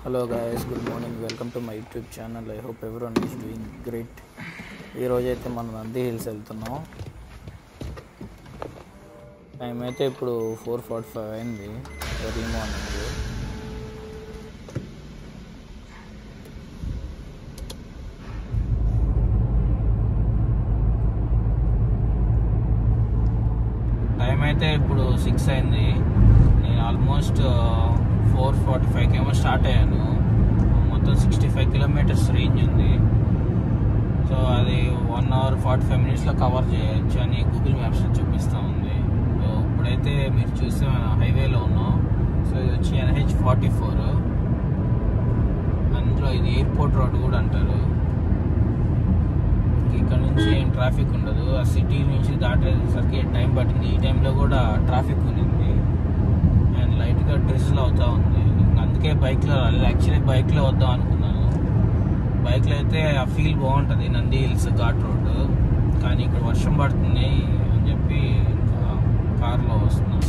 hello guys good morning welcome to my YouTube channel I hope everyone is doing great ఈరోజు అయితే మనం Nandi hills వెళ్తున్నాం time అయితే ఇప్పుడు ఫోర్ ఫార్టీ ఫైవ్ అయింది ఎర్లీ మార్నింగ్ టైం అయితే ఇప్పుడు సిక్స్ అయింది నేను ఆల్మోస్ట్ ఫోర్ ఫార్టీ ఫైవ్కి ఏమో స్టార్ట్ అయ్యాను మొత్తం సిక్స్టీ ఫైవ్ కిలోమీటర్స్ రేంజ్ ఉంది సో అది వన్ అవర్ ఫార్టీ ఫైవ్ మినిట్స్లో కవర్ చేయొచ్చు అని గూగుల్ మ్యాప్స్ చూపిస్తూ ఉంది సో ఇప్పుడైతే మీరు చూస్తే హైవేలో ఉన్నాం సో ఇది వచ్చి ఎన్హెచ్ ఫార్టీ ఫోర్ అందులో ఇది ఎయిర్పోర్ట్ రోడ్ కూడా అంటారు ఇక్కడ నుంచి ఏం ట్రాఫిక్ ఉండదు ఆ సిటీ నుంచి దాటేసరికి టైం పట్టింది ఈ టైంలో కూడా ట్రాఫిక్ ఉన్నింది అండ్ లైట్గా డ్రిజిల్ అవుతా ఉంది ఇంక అందుకే బైక్లో యాక్చువల్లీ బైక్లో వద్దాం అనుకున్నాను బైక్లో అయితే ఆ ఫీల్ బాగుంటుంది నంది హిల్స్ ఘాట్ రోడ్ కానీ ఇక్కడ వర్షం పడుతుంది అని చెప్పి ఇంకా కార్లో వస్తున్నాను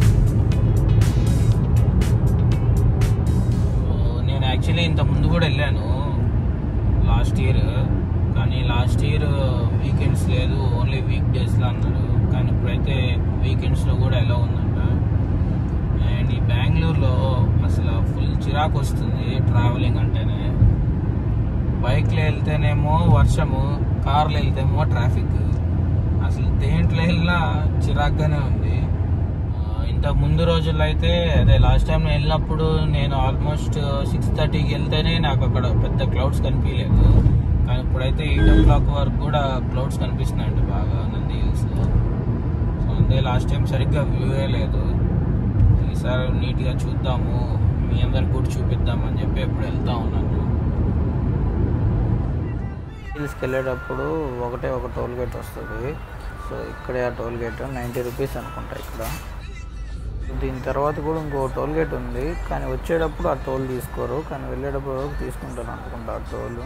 సో నేను యాక్చువల్లీ ఇంత ముందు కూడా వెళ్ళాను లాస్ట్ ఇయర్ కానీ లాస్ట్ ఇయర్ వీకెండ్స్ లేదు ఓన్లీ వీక్ డేస్లో అన్నారు కానీ ఇప్పుడైతే వీకెండ్స్లో కూడా ఎలా ఉందంట అండ్ ఈ బెంగళూరులో అసలు ఫుల్ చిరాకు వస్తుంది ట్రావెలింగ్ అంటేనే బైక్లో వెళ్తేనేమో వర్షము కార్లో వెళ్తేమో ట్రాఫిక్ అసలు దేంట్లో వెళ్ళినా చిరాగ్గానే ఉంది ఆ, ఇంత ముందు రోజుల్లో అయితే అదే లాస్ట్ టైం నేను వెళ్ళినప్పుడు నేను ఆల్మోస్ట్ సిక్స్ థర్టీకి వెళ్తేనే నాకు అక్కడ పెద్ద క్లౌడ్స్ కనిపించలేదు కానీ ఇప్పుడైతే ఎయిట్ ఓ క్లాక్ వరకు కూడా క్లౌడ్స్ కనిపిస్తున్నాయండి బాగా నంది హిల్స్లో సో అంతే లాస్ట్ టైం సరిగ్గా వ్యూవే లేదు ఈసారి నీట్గా చూద్దాము మీ అందరికి కూడా చూపిద్దామని చెప్పి ఎప్పుడు వెళ్తా ఉన్నాను హిల్స్కి వెళ్ళేటప్పుడు ఒకటే ఒక టోల్ గేట్ వస్తుంది సో ఇక్కడే ఆ టోల్ గేట్ నైంటీ రూపీస్ అనుకుంటా ఇక్కడ దీని తర్వాత కూడా ఇంకో టోల్ గేట్ ఉంది కానీ వచ్చేటప్పుడు ఆ టోల్ తీసుకోరు కానీ వెళ్ళేటప్పుడు వరకు తీసుకుంటారు అనుకుంటా ఆ టోల్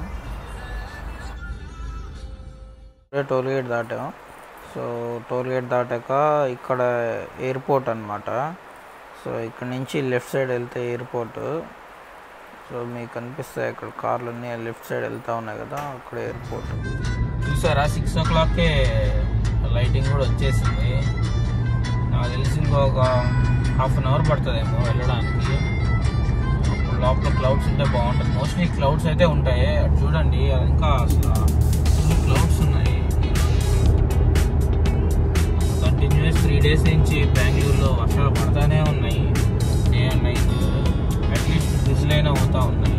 ఇప్పుడే టోల్ గేట్ దాటాం సో టోల్ గేట్ దాటాక ఇక్కడ ఎయిర్పోర్ట్ అనమాట సో ఇక్కడ నుంచి లెఫ్ట్ సైడ్ వెళ్తే ఎయిర్పోర్ట్ సో మీకు కనిపిస్తాయి ఇక్కడ కార్లు అన్నీ లెఫ్ట్ సైడ్ వెళ్తా ఉన్నాయి కదా అక్కడ ఎయిర్పోర్ట్ చూసారా సిక్స్ ఓ క్లాక్కే లైటింగ్ కూడా వచ్చేసింది నాకు తెలిసి ఇంకొక హాఫ్ అన్ అవర్ పడుతుందేమో వెళ్ళడానికి అప్పుడు లోపల క్లౌడ్స్ ఉంటే బాగుంటుంది మోస్ట్లీ క్లౌడ్స్ అయితే ఉంటాయి అటు చూడండి అది ఇంకా అసలు ఫుల్ క్లౌడ్స్ ఉన్నాయి కంటిన్యూస్ త్రీ డేస్ నుంచి బెంగళూరులో వర్షాలు పడతానే ఉన్నాయి డే అండ్ నైట్ అట్లీస్ట్ విజిల్ అయినా అవుతా ఉన్నాయి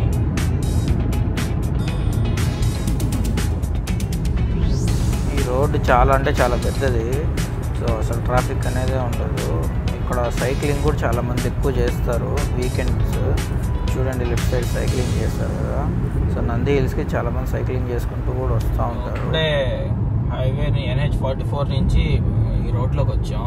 ఈ రోడ్డు చాలా అంటే చాలా పెద్దది సో అసలు ట్రాఫిక్ అనేది ఉండదు ఇక్కడ సైక్లింగ్ కూడా చాలా మంది ఎక్కువ చేస్తారు వీకెండ్స్ చూడండి లెఫ్ట్ సైడ్ సైక్లింగ్ చేస్తారు కదా సో నంది హిల్స్కి చాలా మంది సైక్లింగ్ చేసుకుంటూ కూడా వస్తూ ఉంటారు ఇప్పుడే హైవేని ఎన్హెచ్ ఫార్టీ ఫోర్ నుంచి ఈ రోడ్లోకి వచ్చాం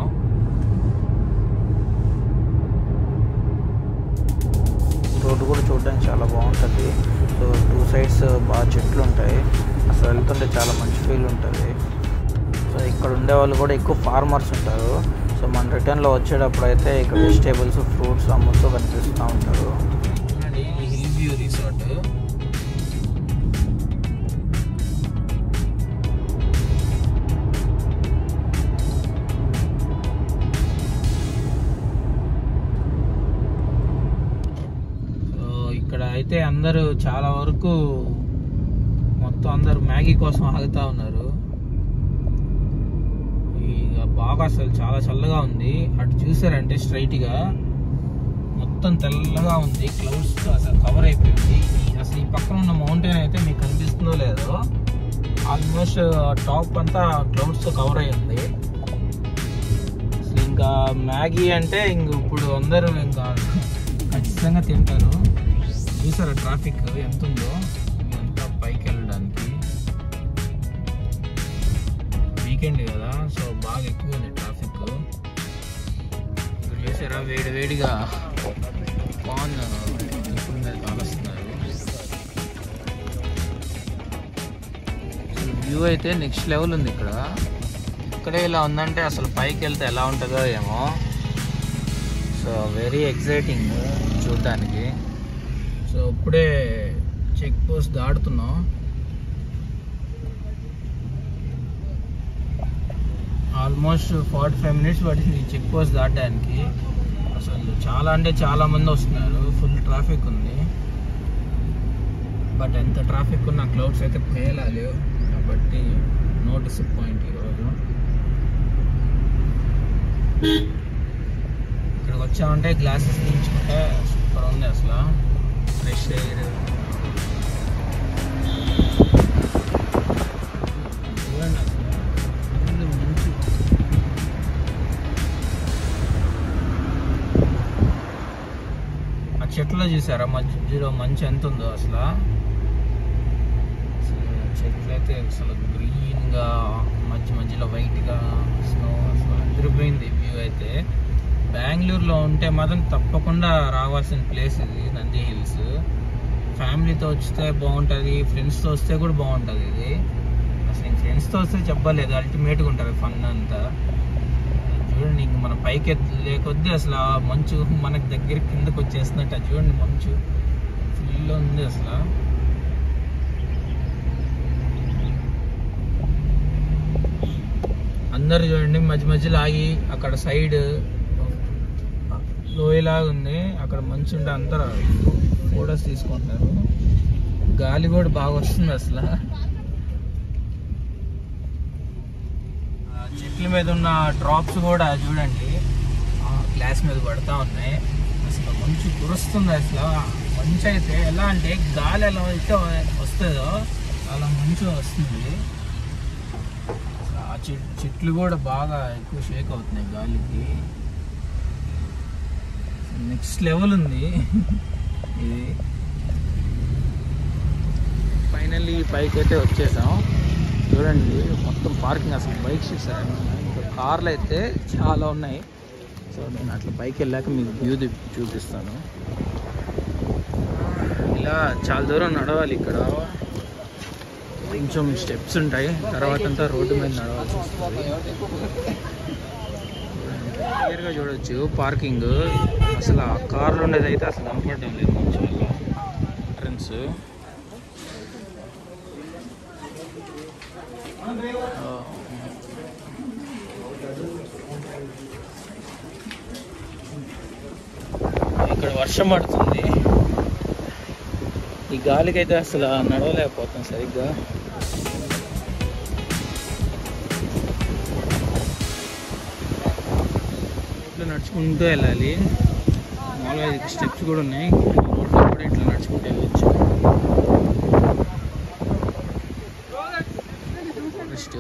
రోడ్డు కూడా చూడడానికి చాలా బాగుంటుంది సో టూ సైడ్స్ బాగా చెట్లు ఉంటాయి అసలు వెళ్తుంటే చాలా మంచి ఫీల్ ఉంటుంది సో ఇక్కడ ఉండే వాళ్ళు కూడా ఎక్కువ ఫార్మర్స్ ఉంటారు సో మన రిటర్న్లో వచ్చేటప్పుడు అయితే ఇక్కడ వెజిటేబుల్స్ ఫ్రూట్స్ అమ్ముతూ కనిపిస్తూ ఉంటారు హిల్ వ్యూ రిసార్ట్ సో ఇక్కడ అయితే అందరూ చాలా వరకు మొత్తం అందరూ మ్యాగీ కోసం ఆగుతా ఉన్నారు ఇక బాగా అసలు చాలా చల్లగా ఉంది అటు చూసారంటే స్ట్రైట్ గా మొత్తం తెల్లగా ఉంది క్లౌడ్స్ అసలు కవర్ అయిపోయింది ఈ- అసలు ఈ పక్కన ఉన్న మౌంటైన్ అయితే మీకు కనిపిస్తుందో లేదో ఆల్మోస్ట్ టాప్ అంతా క్లౌడ్స్ తో కవర్ అయి ఉంది అసలు ఇంకా మ్యాగీ అంటే ఇంక ఇప్పుడు అందరూ ఇంకా ఖచ్చితంగా తింటారు చూసారా ట్రాఫిక్ ఎంత ఉందో ఇదంతా పైకి వెళ్ళడానికి వీకెండ్ కదా సో బాగా ఎక్కువ ఉంది ట్రాఫిక్ ఇక్కడ చూసారా వేడి వేడిగా పాన్ ఇప్పుడు మీద కాలుస్తున్నారు వ్యూ అయితే నెక్స్ట్ లెవెల్ ఉంది ఇక్కడ ఇక్కడే ఇలా ఉందంటే అసలు పైకి వెళ్తే ఎలా ఉంటుందో ఏమో సో వెరీ ఎక్సైటింగ్ చూడడానికి సో ఇప్పుడే చెక్ పోస్ట్ దాటుతున్నాం ఆల్మోస్ట్ ఫార్టీ ఫైవ్ మినిట్స్ పట్టింది ఈ చెక్ పోస్ట్ దాటడానికి అసలు చాలా అంటే చాలా మంది వస్తున్నారు ఫుల్ ట్రాఫిక్ ఉంది బట్ ఎంత ట్రాఫిక్ ఉన్న క్లౌడ్స్ అయితే పేలాలి కాబట్టి నో డిసప్పాయింట్ ఈరోజు ఇక్కడికి వచ్చామంటే గ్లాసెస్ తీయించుకుంటే సూపర్ ఉంది అసలు ఫ్రెష్ ఎయిర్ చూడండి అసలు ఫుల్ మంచు ఆ చెట్లు చూసారా మధ్యలో మంచు ఎంత ఉందో అసలు అసలు చెట్లు అయితే అసలు గ్రీన్ గా మధ్య మధ్యలో వైట్ గా స్నో అసలు అదిరిపోయింది వ్యూ అయితే బెంగళూరులో ఉంటే మాత్రం తప్పకుండా రావాల్సిన ప్లేస్ ఇది నంది హిల్స్ ఫ్యామిలీతో వస్తే బాగుంటుంది ఫ్రెండ్స్తో వస్తే కూడా బాగుంటుంది ఇది అసలు ఇంక ఫ్రెండ్స్తో వస్తే చెప్పలేదు అల్టిమేట్గా ఉంటుంది ఫన్ అంతా చూడండి ఇంక మన పైకి ఎత్తులే కొద్దీ అసలు ఆ మంచు మనకి దగ్గర కిందకి వచ్చేస్తున్నట్టు అది చూడండి మంచు ఫుల్ ఉంది అసలు అందరు చూడండి మధ్య మధ్యలో ఆగి అక్కడ సైడ్ లోయలాగా ఉంది అక్కడ మంచు ఉంటే అందరూ ఫోటోస్ తీసుకుంటున్నారు గాలి కూడా బాగా వస్తుంది అసలు ఆ చెట్ల మీద ఉన్న డ్రాప్స్ కూడా చూడండి గ్లాస్ మీద పడతా ఉన్నాయి అసలు మంచు కురుస్తుంది అసలు మంచు అయితే ఎలా అంటే గాలి ఎలా అయితే వస్తుందో అలా మంచు వస్తుంది అసలు ఆ చెట్ చెట్లు కూడా బాగా ఎక్కువ షేక్ అవుతున్నాయి గాలికి నెక్స్ట్ లెవెల్ ఉంది ఇది ఫైనల్లీ పైకి అయితే వచ్చేసాం చూడండి మొత్తం పార్కింగ్ అసలు బైక్స్ చూసారు ఇంకా కార్లు అయితే చాలా ఉన్నాయి సో నేను అట్లా పైకి వెళ్ళాక మీకు వ్యూ చూపిస్తాను ఇలా చాలా దూరం నడవాలి ఇక్కడ కొంచెం స్టెప్స్ ఉంటాయి తర్వాత అంతా రోడ్డు మీద నడవాల్సి వస్తుంది క్లియర్గా చూడొచ్చు పార్కింగ్ అసలు ఆ కార్లు ఉండేది అయితే అసలు కనపడడం లేదు మంచి వల్ల ఎంట్రన్స్ ఇక్కడ వర్షం పడుతుంది ఈ గాలికైతే అసలు నడవలేకపోతాం సరిగ్గా ఇట్లా నడుచుకుంటూ వెళ్ళాలి మామూలుగా ఇది స్టెప్స్ కూడా ఉన్నాయి రోడ్లో కూడా ఇట్లా నడుచుకుంటూ వెళ్ళొచ్చు ఫస్ట్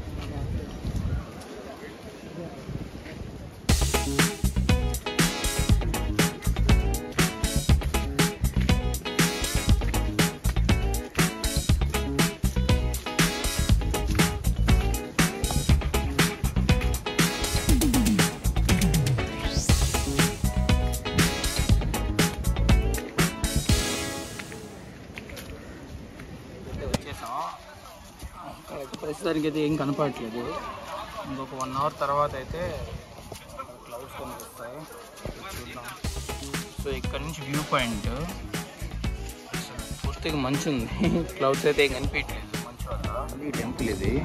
అయితే వచ్చేసాం అక్కడ ప్రస్తుతానికి అయితే ఏం కనపడట్లేదు ఇంకొక వన్ అవర్ తర్వాత అయితే క్లౌడ్స్ కనిపిస్తాయి చూద్దాం సో ఇక్కడ నుంచి వ్యూ పాయింట్ పూర్తిగా మంచు ఉంది క్లౌడ్స్ అయితే ఏం కనిపించట్లేదు మంచు వల్ల ఈ టెంపుల్ ఇది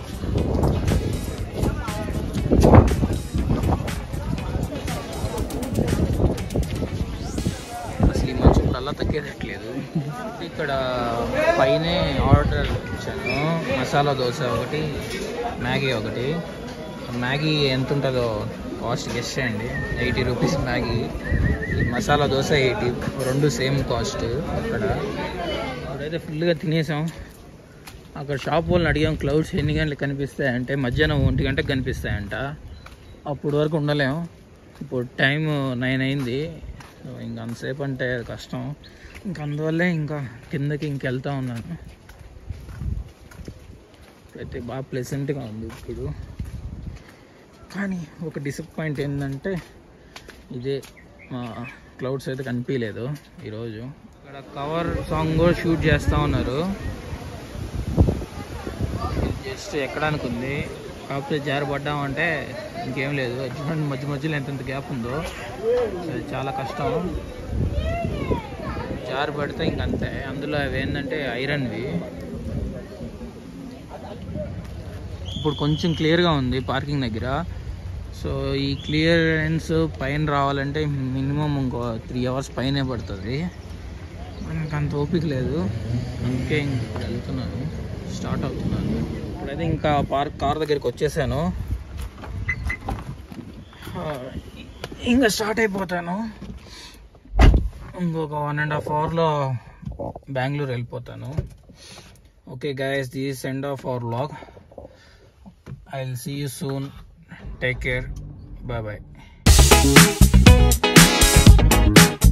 అసలు ఈ మంచు కల్లా తగ్గేటట్లేదు ఇక్కడ పైనే ఆర్డర్ ఇచ్చాను మసాలా దోశ ఒకటి మ్యాగీ ఒకటి మ్యాగీ ఎంత ఉంటుందో కాస్ట్ గెస్ట్ చేయండి ఎయిటీ రూపీస్ మ్యాగీ ఈ మసాలా దోశ ఎయిటీ రెండు సేమ్ కాస్ట్ అక్కడ ఇప్పుడైతే ఫుల్గా తినేసాం అక్కడ షాప్ వాళ్ళని అడిగాం క్లౌడ్స్ ఎన్ని గంటలకు కనిపిస్తాయంటే మధ్యాహ్నం ఒంటి గంటకు కనిపిస్తాయంట అప్పుడు వరకు ఉండలేము ఇప్పుడు టైం నైన్ అయింది సో ఇంకా అంతసేపు అంటే కష్టం ఇంకా అందువల్లే ఇంకా కిందకి ఇంకెళ్తా ఉన్నాను అయితే బాగా ప్లెజెంట్గా ఉంది ఇప్పుడు కానీ ఒక డిసప్పాయింట్ ఏంటంటే ఇదే మా క్లౌడ్స్ అయితే కనిపించలేదు ఈరోజు ఇక్కడ కవర్ సాంగ్ కూడా షూట్ చేస్తూ ఉన్నారు జస్ట్ ఎక్కడానికి ఉంది కాకపోతే జారపడ్డామంటే ఇంకేం లేదు చూడండి మధ్య మధ్యలో ఎంతెంత గ్యాప్ ఉందో సో ఇది చాలా కష్టం జారి పడితే ఇంకంతే అందులో అవి ఏంటంటే ఐరన్వి ఇప్పుడు కొంచెం క్లియర్గా ఉంది పార్కింగ్ దగ్గర సో ఈ క్లియరెన్స్ పైన రావాలంటే మినిమం ఇంకో త్రీ అవర్స్ పైనే పడుతుంది మనకు అంత ఓపిక లేదు అందుకే ఇంక ఇప్పుడు వెళ్తున్నాను స్టార్ట్ అవుతున్నాను ఇప్పుడైతే ఇంకా పార్క్ కార్ దగ్గరికి వచ్చేసాను ఆ, ఇంకా స్టార్ట్ అయిపోతాను ఇంకొక వన్ అండ్ హాఫ్ అవర్లో బెంగళూరు వెళ్ళిపోతాను okay guys this end of our vlog I will see you soon take care bye bye